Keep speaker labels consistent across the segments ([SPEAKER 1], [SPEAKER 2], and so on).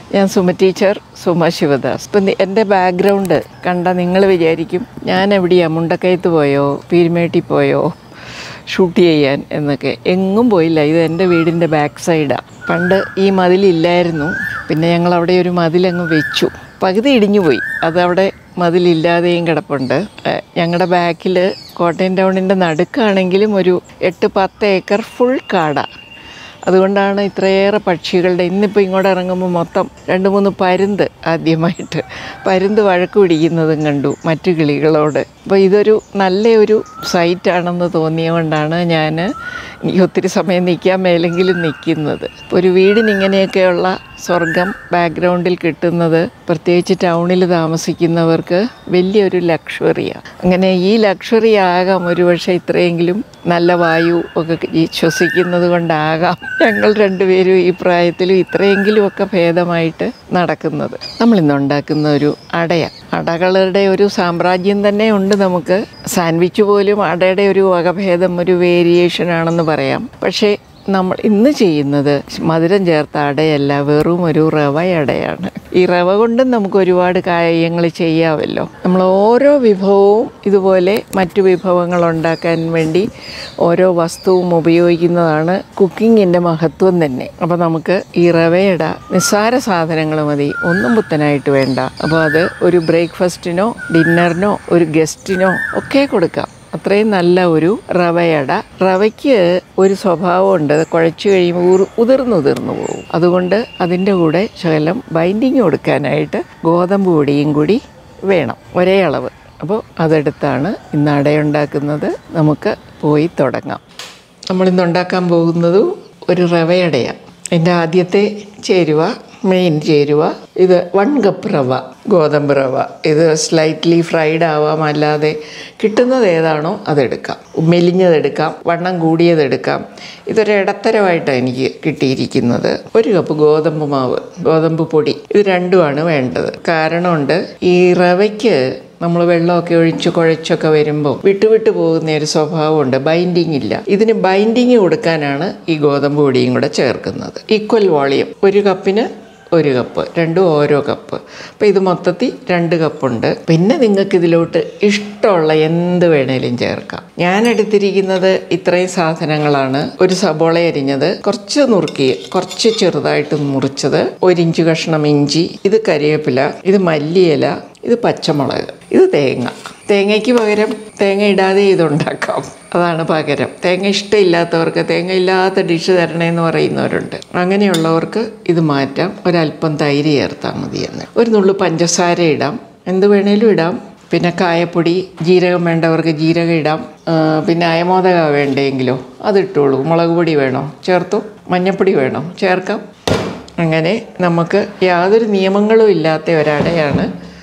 [SPEAKER 1] ഞാൻ സുമ ടീച്ചർ സുമ ശിവദാസ് ഇപ്പം നി- എൻ്റെ ബാക്ക്ഗ്രൗണ്ട് കണ്ട നിങ്ങൾ വിചാരിക്കും ഞാൻ എവിടെയാ മുണ്ടക്കയത്ത് പോയോ പീരുമേട്ടി പോയോ ഷൂട്ട് ചെയ്യാൻ എന്നൊക്കെ എങ്ങും പോയില്ല ഇത് എൻ്റെ വീടിൻ്റെ ബാക്ക് സൈഡാണ് പണ്ട് ഈ മതിലില്ലായിരുന്നു പിന്നെ ഞങ്ങൾ അവിടെ ഒരു മതിലങ്ങ് വെച്ചു പകുതി ഇടിഞ്ഞു പോയി അതവിടെ മതിലില്ലാതെയും കിടപ്പുണ്ട് ഞങ്ങളുടെ ബാക്കിൽ കോട്ടയം ടൗണിൻ്റെ നടുക്കാണെങ്കിലും ഒരു എട്ട് പത്ത് ഏക്കർ ഫുൾ കാടാണ് അതുകൊണ്ടാണ് ഇത്രയേറെ പക്ഷികളുടെ ഇന്നിപ്പോൾ ഇങ്ങോട്ട് ഇറങ്ങുമ്പോൾ മൊത്തം രണ്ട് മൂന്ന് പരുന്ത് ആദ്യമായിട്ട് പരുന്ത് വഴക്ക് പിടിക്കുന്നതും കണ്ടു മറ്റു കിളികളോട് അപ്പോൾ ഇതൊരു നല്ലൊരു സൈറ്റാണെന്ന് തോന്നിയതുകൊണ്ടാണ് ഞാൻ എനിക്ക് ഒത്തിരി സമയം നിൽക്കാൻ മേലെങ്കിലും നിൽക്കുന്നത് ഒരു വീടിന് ഇങ്ങനെയൊക്കെയുള്ള സ്വർഗം ബാക്ക്ഗ്രൗണ്ടിൽ കിട്ടുന്നത് പ്രത്യേകിച്ച് ടൗണിൽ താമസിക്കുന്നവർക്ക് വലിയൊരു ലക്ഷറിയാണ് അങ്ങനെ ഈ ലക്ഷറി ആകാം ഒരുപക്ഷെ ഇത്രയെങ്കിലും നല്ല വായു ഒക്കെ ഈ ശ്വസിക്കുന്നത് കൊണ്ടാകാം ഞങ്ങൾ രണ്ടുപേരും ഈ പ്രായത്തിലും ഇത്രയെങ്കിലും ഒക്കെ ഭേദമായിട്ട് നടക്കുന്നത് നമ്മളിന്ന് ഉണ്ടാക്കുന്ന ഒരു അടയ അടകളുടെ ഒരു സാമ്രാജ്യം തന്നെ ഉണ്ട് നമുക്ക് സാൻഡ്വിച്ച് പോലും അടയുടെ ഒരു വകഭേദം ഒരു വേരിയേഷൻ ആണെന്ന് പറയാം പക്ഷേ നമ്മൾ ഇന്ന് ചെയ്യുന്നത് മധുരം ചേർത്ത അടയല്ല വെറും ഒരു റവ അടയാണ് ഈ റവ കൊണ്ടും നമുക്ക് ഒരുപാട് കാര്യങ്ങൾ ചെയ്യാമല്ലോ നമ്മൾ ഓരോ വിഭവവും ഇതുപോലെ മറ്റു വിഭവങ്ങൾ ഉണ്ടാക്കാൻ വേണ്ടി ഓരോ വസ്തുവും ഉപയോഗിക്കുന്നതാണ് കുക്കിങ്ങിൻ്റെ മഹത്വം തന്നെ അപ്പോൾ നമുക്ക് ഈ റവയട നിസ്സാര സാധനങ്ങൾ മതി ഒന്നും പുത്തനായിട്ട് വേണ്ട അപ്പോൾ അത് ഒരു ബ്രേക്ക്ഫാസ്റ്റിനോ ഡിന്നറിനോ ഒരു ഗസ്റ്റിനോ ഒക്കെ കൊടുക്കാം അത്രയും നല്ല ഒരു റവയട റവയ്ക്ക് ഒരു സ്വഭാവമുണ്ട് അത് കുഴച്ച് കഴിയുമ്പോൾ ഉർ ഉതിർന്നുതിർന്നു പോകും അതുകൊണ്ട് അതിൻ്റെ കൂടെ ശകലം ബൈൻഡിങ് കൊടുക്കാനായിട്ട് ഗോതമ്പ് പൊടിയും കൂടി വേണം ഒരേ അളവ് അപ്പോൾ അതെടുത്താണ് ഇന്ന് അടയുണ്ടാക്കുന്നത് നമുക്ക് പോയി തുടങ്ങാം നമ്മളിന്ന് ഉണ്ടാക്കാൻ പോകുന്നത് ഒരു റവയടയാണ് എൻ്റെ ആദ്യത്തെ ചേരുവ മെയിൻ ചേരുവ ഇത് വൺ കപ്പ് റവ ഗോതമ്പ് റവ ഇത് സ്ലൈറ്റ്ലി ഫ്രൈഡ് ആവാം അല്ലാതെ കിട്ടുന്നത് ഏതാണോ അതെടുക്കാം മെലിഞ്ഞതെടുക്കാം വണ്ണം കൂടിയതെടുക്കാം ഇതൊരു ഇടത്തരമായിട്ടാണ് എനിക്ക് കിട്ടിയിരിക്കുന്നത് ഒരു കപ്പ് ഗോതമ്പ് മാവ് ഗോതമ്പ് പൊടി ഇത് രണ്ടുമാണ് വേണ്ടത് കാരണമുണ്ട് ഈ റവയ്ക്ക് നമ്മൾ വെള്ളമൊക്കെ ഒഴിച്ച് കുഴച്ചൊക്കെ വരുമ്പോൾ വിട്ടുവിട്ട് പോകുന്ന ഒരു സ്വഭാവമുണ്ട് ബൈൻഡിങ് ഇല്ല ഇതിന് ബൈൻഡിങ് കൊടുക്കാനാണ് ഈ ഗോതമ്പ് പൊടിയും കൂടെ ചേർക്കുന്നത് ഈക്വൽ വോളിയം ഒരു കപ്പിന് ഒരു കപ്പ് രണ്ടും ഓരോ കപ്പ് അപ്പോൾ ഇത് മൊത്തത്തിൽ രണ്ട് കപ്പുണ്ട് പിന്നെ നിങ്ങൾക്ക് ഇതിലോട്ട് ഇഷ്ടമുള്ള എന്ത് വേണേലും ചേർക്കാം ഞാൻ എടുത്തിരിക്കുന്നത് ഇത്രയും സാധനങ്ങളാണ് ഒരു സബോള അരിഞ്ഞത് കുറച്ച് നുറുക്കി കുറച്ച് ചെറുതായിട്ട് മുറിച്ചത് ഒരു ഇഞ്ച് കഷ്ണം ഇഞ്ചി ഇത് കരിവേപ്പില ഇത് മല്ലിയില ഇത് പച്ചമുളക് ഇത് തേങ്ങ തേങ്ങയ്ക്ക് പകരം തേങ്ങ ഇടാതെ ഇതുണ്ടാക്കാം അതാണ് പകരം തേങ്ങ ഇഷ്ടമില്ലാത്തവർക്ക് തേങ്ങ ഇല്ലാത്ത ഡിഷ് തരണേന്ന് പറയുന്നവരുണ്ട് അങ്ങനെയുള്ളവർക്ക് ഇത് മാറ്റാം ഒരല്പം തൈര് ചേർത്താൽ മതിയെന്ന് ഒരു നുള്ളു പഞ്ചസാര ഇടാം എന്ത് വേണേലും ഇടാം പിന്നെ കായപ്പൊടി ജീരകം വേണ്ടവർക്ക് ജീരകം ഇടാം ആ, പിന്നെ അയമോദക വേണ്ടെങ്കിലോ അതിട്ടോളൂ മുളക് പൊടി വേണോ ചേർത്തു മഞ്ഞൾപ്പൊടി വേണോ ചേർക്കാം അങ്ങനെ നമുക്ക് യാതൊരു നിയമങ്ങളും ഇല്ലാത്ത ഒരടയാണ്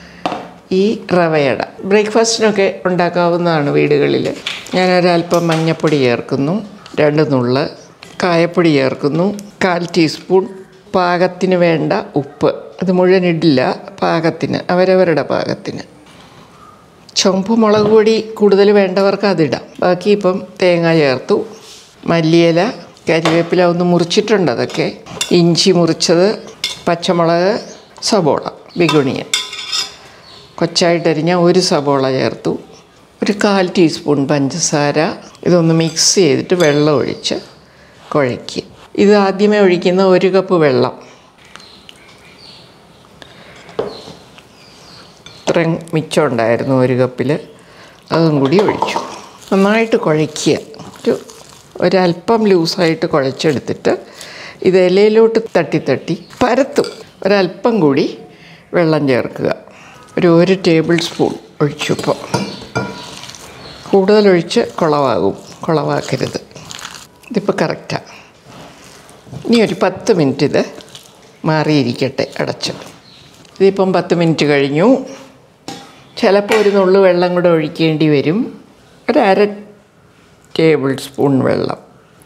[SPEAKER 1] ഈ റവയട ബ്രേക്ക്ഫാസ്റ്റിനൊക്കെ ഉണ്ടാക്കാവുന്നതാണ് വീടുകളിൽ ഞാനൊരല്പം മഞ്ഞൾപ്പൊടി ചേർക്കുന്നു രണ്ട് നുള്ള് കായപ്പൊടി ചേർക്കുന്നു കാൽ ടീസ്പൂൺ പാകത്തിന് വേണ്ട ഉപ്പ് അത് മുഴുവൻ ഇടില്ല പാകത്തിന് അവരവരുടെ പാകത്തിന് ചുവപ്പ് മുളക് പൊടി കൂടുതൽ വേണ്ടവർക്ക് അതിടാം ബാക്കി ഇപ്പം തേങ്ങ ചേർത്തു മല്ലിയില കരിവേപ്പില ഒന്ന് മുറിച്ചിട്ടുണ്ട് അതൊക്കെ ഇഞ്ചി മുറിച്ചത് പച്ചമുളക് സബോള ബിഗുണിയൻ കൊച്ചായിട്ടരിഞ്ഞ ഒരു സബോള ചേർത്തു ഒരു കാൽ ടീസ്പൂൺ പഞ്ചസാര ഇതൊന്ന് മിക്സ് ചെയ്തിട്ട് വെള്ളം ഒഴിച്ച് കുഴയ്ക്കുക ഇത് ആദ്യമേ ഒഴിക്കുന്ന ഒരു കപ്പ് വെള്ളം ഇത്രയും മിച്ചം ഉണ്ടായിരുന്നു ഒരു കപ്പിൽ അതും കൂടി ഒഴിച്ചു നന്നായിട്ട് കുഴയ്ക്കുക ഒരു ഒരല്പം ലൂസായിട്ട് കുഴച്ചെടുത്തിട്ട് ഇത് ഇലയിലോട്ട് തട്ടി തട്ടി പരത്തും ഒരല്പം കൂടി വെള്ളം ചേർക്കുക ഒരു ഒരു ടേബിൾ സ്പൂൺ ഒഴിച്ചു ഇപ്പോൾ കൂടുതലൊഴിച്ച് കുളവാകും കുളവാക്കരുത് ഇതിപ്പോൾ കറക്റ്റാണ് ഇനി ഒരു പത്ത് മിനിറ്റ് ഇത് മാറിയിരിക്കട്ടെ അടച്ച് ഇതിപ്പം പത്ത് മിനിറ്റ് കഴിഞ്ഞു ചിലപ്പോൾ ഒരു നുള്ളു വെള്ളം കൂടെ ഒഴിക്കേണ്ടി വരും ഒരു അര ടേബിൾ സ്പൂൺ വെള്ളം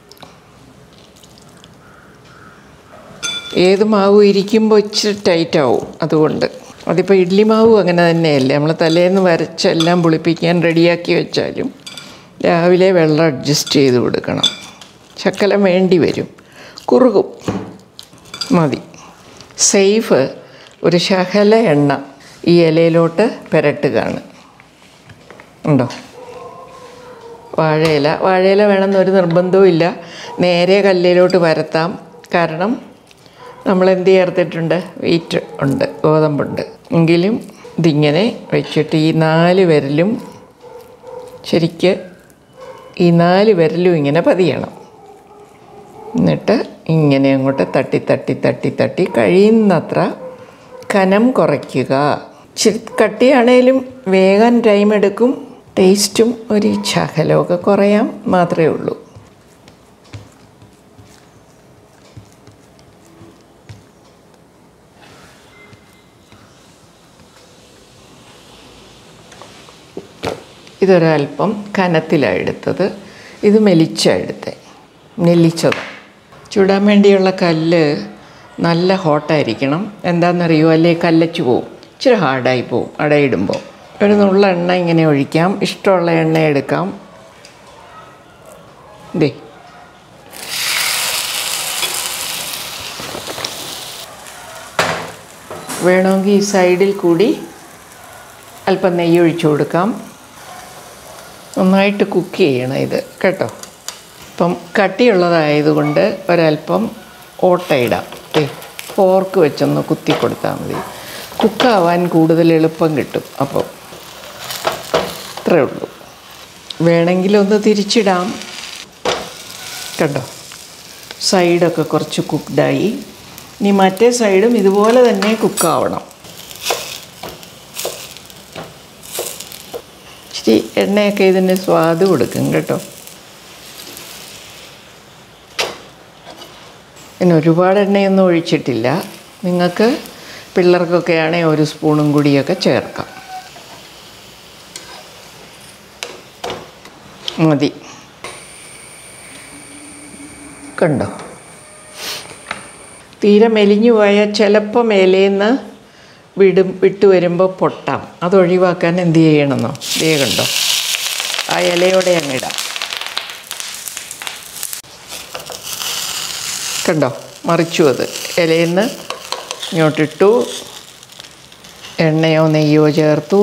[SPEAKER 1] ഏത് മാവും ഇരിക്കുമ്പോൾ ഇച്ചിരി ടൈറ്റ് ആവും അതുകൊണ്ട് അതിപ്പോൾ ഇഡ്ലി മാവും അങ്ങനെ തന്നെയല്ലേ നമ്മൾ തലേന്ന് വരച്ചെല്ലാം പുളിപ്പിക്കാൻ റെഡിയാക്കി വെച്ചാലും രാവിലെ വെള്ളം അഡ്ജസ്റ്റ് ചെയ്ത് കൊടുക്കണം ശക്കലം വേണ്ടി വരും കുറുകും മതി സേഫ് ഒരു ശകല എണ്ണ ഈ ഇലയിലോട്ട് പുരട്ടുകയാണ് ഉണ്ടോ വാഴയില വാഴയില വേണമെന്നൊരു നിർബന്ധവും ഇല്ല നേരെ കല്ലിലോട്ട് പരത്താം കാരണം നമ്മൾ എന്ത് ചേർത്തിട്ടുണ്ട് വീറ്റ് ഉണ്ട് ഗോതമ്പുണ്ട് എങ്കിലും ഇതിങ്ങനെ വെച്ചിട്ട് ഈ നാല് വിരലും ശരിക്ക് ഈ നാല് വിരലും ഇങ്ങനെ പതിയണം എന്നിട്ട് ഇങ്ങനെ അങ്ങോട്ട് തട്ടി തട്ടി തട്ടി തട്ടി കഴിയുന്നത്ര കനം കുറയ്ക്കുക ഇച്ചിരി കട്ടിയാണേലും വേഗം ടൈം എടുക്കും ടേസ്റ്റും ഒരു ശകലമൊക്കെ കുറയാം മാത്രമേ ഉള്ളൂ ഇതൊരൽപ്പം കനത്തിലാണ് എടുത്തത് ഇത് മെലിച്ചാണ് എടുത്തത് നെല്ലിച്ചത് ചുടാൻ വേണ്ടിയുള്ള കല്ല് നല്ല ഹോട്ടായിരിക്കണം എന്താണെന്നറിയോ അല്ലേ കല്ലച്ചു പോവും ഇച്ചിരി ഹാർഡായി പോവും അടയിടുമ്പോൾ ഒരു നുള്ള എണ്ണ ഇങ്ങനെ ഒഴിക്കാം ഇഷ്ടമുള്ള എണ്ണ എടുക്കാം ദേ വേണമെങ്കിൽ ഈ സൈഡിൽ കൂടി അല്പം നെയ്യ് ഒഴിച്ചു കൊടുക്കാം നന്നായിട്ട് കുക്ക് ചെയ്യണം ഇത് കേട്ടോ ഇപ്പം കട്ടിയുള്ളതായതുകൊണ്ട് ഒരല്പം ഓട്ടയിടാം ഏ ഫോർക്ക് വെച്ചൊന്ന് കുത്തി കൊടുത്താൽ മതി കുക്കാവാൻ കൂടുതൽ എളുപ്പം കിട്ടും അപ്പോൾ ഇത്രയേ ഉള്ളൂ വേണമെങ്കിൽ ഒന്ന് തിരിച്ചിടാം കണ്ടോ സൈഡൊക്കെ കുറച്ച് കുക്ക്ഡായി ഇനി മറ്റേ സൈഡും ഇതുപോലെ തന്നെ കുക്കാവണം ഇച്ചിരി എണ്ണയൊക്കെ ഇതിന് സ്വാദ് കൊടുക്കും കേട്ടോ പിന്നെ ഒരുപാട് എണ്ണയൊന്നും ഒഴിച്ചിട്ടില്ല നിങ്ങൾക്ക് പിള്ളേർക്കൊക്കെ ആണെങ്കിൽ ഒരു സ്പൂണും കൂടിയൊക്കെ ചേർക്കാം മതി കണ്ടോ തീരെ മെലിഞ്ഞു പോയാൽ ചിലപ്പോൾ മേലേന്ന് വിടും വിട്ടു വരുമ്പോൾ പൊട്ടാം അത് ഒഴിവാക്കാൻ എന്ത് ചെയ്യണമെന്നോ ദേ കണ്ടോ ആ ഇലയോടെ അങ്ങ് ഇടാം കണ്ടോ മറിച്ചു അത് ഇലയിൽ നിന്ന് ഇങ്ങോട്ടിട്ടു എണ്ണയോ നെയ്യോ ചേർത്തു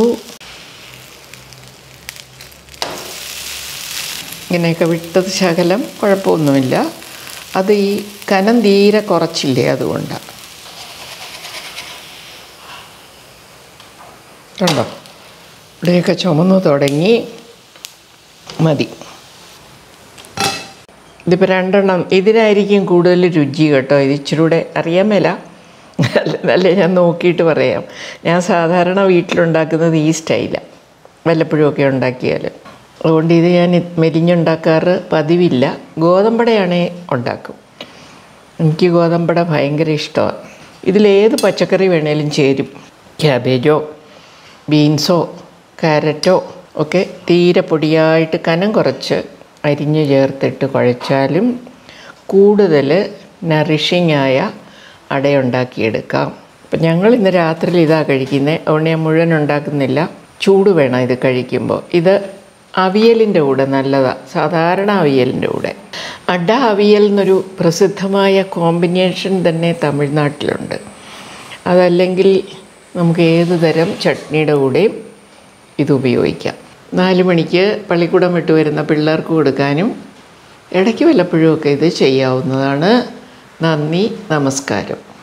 [SPEAKER 1] ഇങ്ങനെയൊക്കെ വിട്ടത് ശകലം കുഴപ്പമൊന്നുമില്ല അത് ഈ കനം തീരെ കുറച്ചില്ലേ അതുകൊണ്ടാണ് കണ്ടോ ഇവിടെയൊക്കെ ചുമന്നു തുടങ്ങി മതി ഇതിപ്പോൾ രണ്ടെണ്ണം ഇതിനായിരിക്കും കൂടുതൽ രുചി കേട്ടോ ഇത് ഇച്ചിരി കൂടെ അറിയാൻ മേല അല്ലേ ഞാൻ നോക്കിയിട്ട് പറയാം ഞാൻ സാധാരണ വീട്ടിലുണ്ടാക്കുന്നത് ഈ സ്റ്റൈലാണ് വല്ലപ്പോഴും ഒക്കെ ഉണ്ടാക്കിയാൽ അതുകൊണ്ട് ഇത് ഞാൻ ഇത് മെലിഞ്ഞുണ്ടാക്കാറ് പതിവില്ല ഗോതമ്പടയാണേ ഉണ്ടാക്കും എനിക്ക് ഗോതമ്പട ഭയങ്കര ഇഷ്ടമാണ് ഇതിലേത് പച്ചക്കറി വേണേലും ചേരും ക്യാബേജോ ബീൻസോ ക്യാരറ്റോ ഒക്കെ തീരെ പൊടിയായിട്ട് കനം കുറച്ച് അരിഞ്ഞ് ചേർത്തിട്ട് കുഴച്ചാലും കൂടുതൽ നറിഷിങ് ആയ അടയുണ്ടാക്കിയെടുക്കാം അപ്പം ഞങ്ങൾ ഇന്ന് രാത്രിയിൽ ഇതാ കഴിക്കുന്നത് അതുകൊണ്ട് ഞാൻ മുഴുവൻ ഉണ്ടാക്കുന്നില്ല ചൂട് വേണം ഇത് കഴിക്കുമ്പോൾ ഇത് അവിയലിൻ്റെ കൂടെ നല്ലതാണ് സാധാരണ അവിയലിൻ്റെ കൂടെ അട അവിയൽ എന്നൊരു പ്രസിദ്ധമായ കോമ്പിനേഷൻ തന്നെ തമിഴ്നാട്ടിലുണ്ട് അതല്ലെങ്കിൽ നമുക്ക് ഏത് തരം ചട്നിയുടെ കൂടെയും ഇത് ഉപയോഗിക്കാം നാല് മണിക്ക് പള്ളിക്കൂടം വിട്ട് വരുന്ന പിള്ളേർക്ക് കൊടുക്കാനും ഇടയ്ക്ക് വല്ലപ്പോഴും ഒക്കെ ഇത് ചെയ്യാവുന്നതാണ് നന്ദി നമസ്കാരം